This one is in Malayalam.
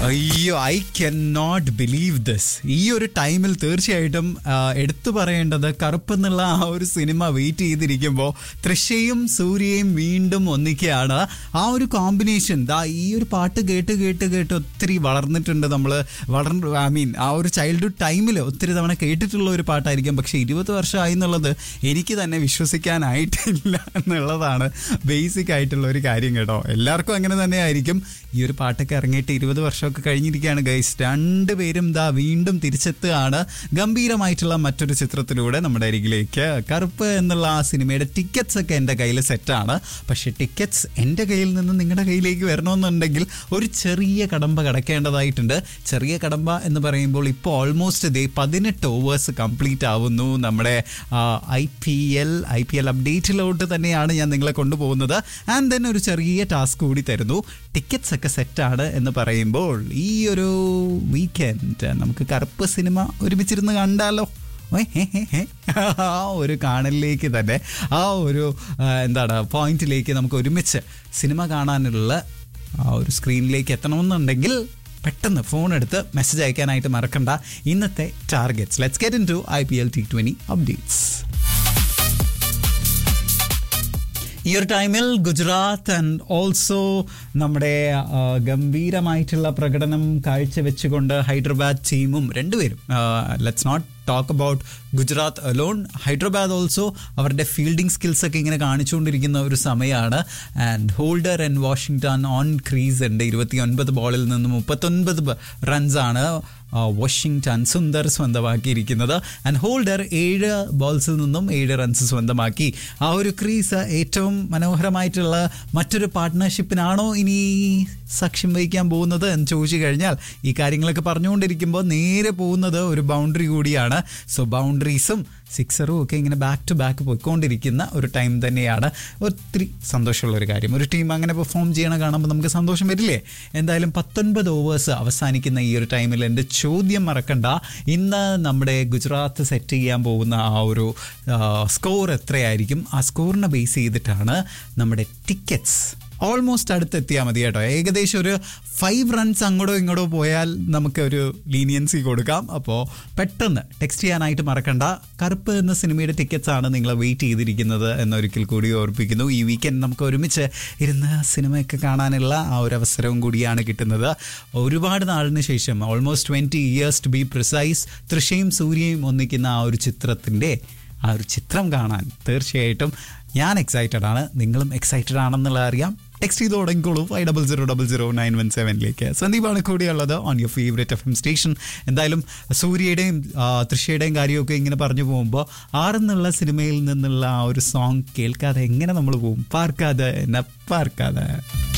അയ്യോ I can not believe this ഈ ഒരു ടൈമിൽ തീർച്ചയായിട്ടും ആ, എടുത്തു പറയേണ്ടത് കറുപ്പ് എന്നുള്ള ആ ഒരു സിനിമ വെയിറ്റ് ചെയ്തിരിക്കുമ്പോൾ തൃശയും സൂര്യയും വീണ്ടും ഒന്നിക്കുകയാണ് ആ ഒരു കോമ്പിനേഷൻ ദാ ഈ ഒരു പാട്ട് കേട്ട് കേട്ട് കേട്ട് ഒത്തിരി വളർന്നിട്ടുണ്ട് നമ്മൾ വളർന്നു ഐ മീൻ ആ ഒരു ചൈൽഡ്ഹുഡ് ടൈമിൽ ഒത്തിരി തവണ കേട്ടിട്ടുള്ള ഒരു പാട്ടായിരിക്കും പക്ഷേ ഇരുപത് വർഷമായി എന്നുള്ളത് എനിക്ക് തന്നെ വിശ്വസിക്കാനായിട്ടില്ല എന്നുള്ളതാണ് ബേസിക് ആയിട്ടുള്ള ഒരു കാര്യം കേട്ടോ എല്ലാവർക്കും അങ്ങനെ തന്നെ ആയിരിക്കും ഈ ഒരു പാട്ടൊക്കെ ഇറങ്ങിയിട്ട് ഇരുപത് വർഷമൊക്കെ കഴിഞ്ഞിരിക്കുകയാണ് ഗൈസ് രണ്ടുപേരും ദാ വീണ്ടും തിരിച്ചെത്തുകയാണ് ഗംഭീരമായിട്ടുള്ള മറ്റൊരു ചിത്രത്തിലൂടെ നമ്മുടെ അരികിലേക്ക് കറുപ്പ് എന്നുള്ള ആ സിനിമയുടെ ടിക്കറ്റ്സ് ഒക്കെ എൻ്റെ കയ്യിൽ സെറ്റാണ് പക്ഷേ ടിക്കറ്റ്സ് എൻ്റെ കയ്യിൽ നിന്ന് നിങ്ങളുടെ കയ്യിലേക്ക് വരണമെന്നുണ്ടെങ്കിൽ ഒരു ചെറിയ കടമ്പ കടക്കേണ്ടതായിട്ടുണ്ട് ചെറിയ കടമ്പ എന്ന് പറയുമ്പോൾ ഇപ്പോൾ ഓൾമോസ്റ്റ് ദേ പതിനെട്ട് ഓവേഴ്സ് കംപ്ലീറ്റ് ആവുന്നു നമ്മുടെ I P L I P L അപ്ഡേറ്റിലോട്ട് തന്നെയാണ് ഞാൻ നിങ്ങളെ കൊണ്ടുപോകുന്നത് ആൻഡ് ദെൻ ഒരു ചെറിയ ടാസ്ക് കൂടി തരുന്നു ടിക്കറ്റ്സ് ഒക്കെ സെറ്റാണ് എന്ന് പറയുമ്പോൾ ഈ ഒരു വീക്കെൻഡ് നമുക്ക് കറുപ്പ് സിനിമ ഒരുമിച്ചിരുന്ന് കണ്ടാലോ ഓയ് ഹേ ഹേ ഹേ. ആ ഒരു കാണലിലേക്ക് തന്നെ ആ ഒരു ആ, എന്താണ് പോയിന്റിലേക്ക് നമുക്ക് ഒരുമിച്ച് സിനിമ കാണാനുള്ള ആ ഒരു സ്ക്രീനിലേക്ക് എത്തണമെന്നുണ്ടെങ്കിൽ പെട്ടെന്ന് ഫോൺ എടുത്ത് മെസ്സേജ് അയക്കാനായിട്ട് മറക്കണ്ട ഇന്നത്തെ targets let's get into I P L T twenty updates ഈ ഒരു ടൈമിൽ ഗുജറാത്ത് ആൻഡ് ഓൾസോ നമ്മുടെ ആ, ഗംഭീരമായിട്ടുള്ള പ്രകടനം കാഴ്ചവെച്ചുകൊണ്ട് ഹൈദരാബാദ് ടീമും രണ്ടുപേരും let's not talk about Gujarat alone Hyderabad also അവരുടെ ഫീൽഡിംഗ് സ്കിൽസ് ഒക്കെ ഇങ്ങനെ കാണിച്ചുകൊണ്ടിരിക്കുന്ന ഒരു സമയമാണ് and Holder and Washington on crease ഉണ്ട് ഇരുപത്തി ഒൻപത് ബോളിൽ നിന്ന് മുപ്പത്തൊൻപത് റൺസാണ് വാഷിങ്ടൺ സുന്ദർ സ്വന്തമാക്കിയിരിക്കുന്നത് ആൻഡ് ഹോൾഡർ ഏഴ് ബോൾസിൽ നിന്നും ഏഴ് റൺസ് സ്വന്തമാക്കി ആ ഒരു ക്രീസ് ഏറ്റവും മനോഹരമായിട്ടുള്ള മറ്റൊരു പാർട്ട്ണർഷിപ്പിനാണോ ഇനി സാക്ഷ്യം വഹിക്കാൻ പോകുന്നത് എന്ന് ചോദിച്ചു കഴിഞ്ഞാൽ ഈ കാര്യങ്ങളൊക്കെ പറഞ്ഞുകൊണ്ടിരിക്കുമ്പോൾ നേരെ പോകുന്നത് ഒരു ബൗണ്ടറി കൂടിയാണ് സോ ബൗണ്ടറീസും സിക്സറും ഒക്കെ ഇങ്ങനെ ബാക്ക് ടു ബാക്ക് പോയിക്കൊണ്ടിരിക്കുന്ന ഒരു ടൈം തന്നെയാണ് ഒത്തിരി സന്തോഷമുള്ള ഒരു കാര്യം ഒരു ടീം അങ്ങനെ പെർഫോം ചെയ്യണ കാണുമ്പോൾ നമുക്ക് സന്തോഷം വരില്ലേ എന്തായാലും പത്തൊൻപത് ഓവേഴ്സ് അവസാനിക്കുന്ന ഈ ഒരു ടൈമിൽ എൻ്റെ ചോദ്യം മറക്കണ്ട ഇന്ന് നമ്മുടെ ഗുജറാത്ത് സെറ്റ് ചെയ്യാൻ പോകുന്ന ആ ഒരു സ്കോർ എത്രയായിരിക്കും ആ സ്കോറിനെ ബേസ് ചെയ്തിട്ടാണ് നമ്മുടെ ടിക്കറ്റ്സ് ഓൾമോസ്റ്റ് അടുത്തെത്തിയാൽ മതി കേട്ടോ ഏകദേശം ഒരു ഫൈവ് റൺസ് അങ്ങോട്ടോ ഇങ്ങോട്ടോ പോയാൽ നമുക്ക് ഒരു ലീനിയൻസി കൊടുക്കാം അപ്പോൾ പെട്ടെന്ന് ടെക്സ്റ്റ് ചെയ്യാനായിട്ട് മറക്കണ്ട കറുപ്പ് എന്ന സിനിമയുടെ ടിക്കറ്റ്സ് ആണ് നിങ്ങൾ വെയിറ്റ് ചെയ്തിരിക്കുന്നത് എന്നൊരിക്കൽ കൂടി ഓർപ്പിക്കുന്നു ഈ വീക്കെൻഡ് നമുക്ക് ഒരുമിച്ച് ഇരുന്ന് സിനിമയൊക്കെ കാണാനുള്ള ആ ഒരു അവസരവും കൂടിയാണ് കിട്ടുന്നത് ഒരുപാട് നാളിന് ശേഷം almost twenty years to be precise തൃശയും സൂര്യയും ഒന്നിക്കുന്ന ആ ഒരു ചിത്രത്തിൻ്റെ ആ ഒരു ചിത്രം കാണാൻ തീർച്ചയായിട്ടും ഞാൻ എക്സൈറ്റഡ് ആണ് നിങ്ങളും എക്സൈറ്റഡ് ആണെന്നുള്ള അറിയാം ടെക്സ്റ്റ് ചെയ്ത് തുടങ്ങിക്കോളൂ five double zero double zero nine one സെവനിലേക്ക് സന്ദീപാണ് കൂടിയുള്ളത് on your favourite F M station എന്തായാലും സൂര്യയുടെയും ആ, തൃശ്യയുടെയും കാര്യമൊക്കെ ഇങ്ങനെ പറഞ്ഞു പോകുമ്പോൾ ആറെന്നുള്ള സിനിമയിൽ നിന്നുള്ള ആ ഒരു സോങ് കേൾക്കാതെ എങ്ങനെ നമ്മൾ പോകും പാർക്കാതെ എന്നെ പാർക്കാതെ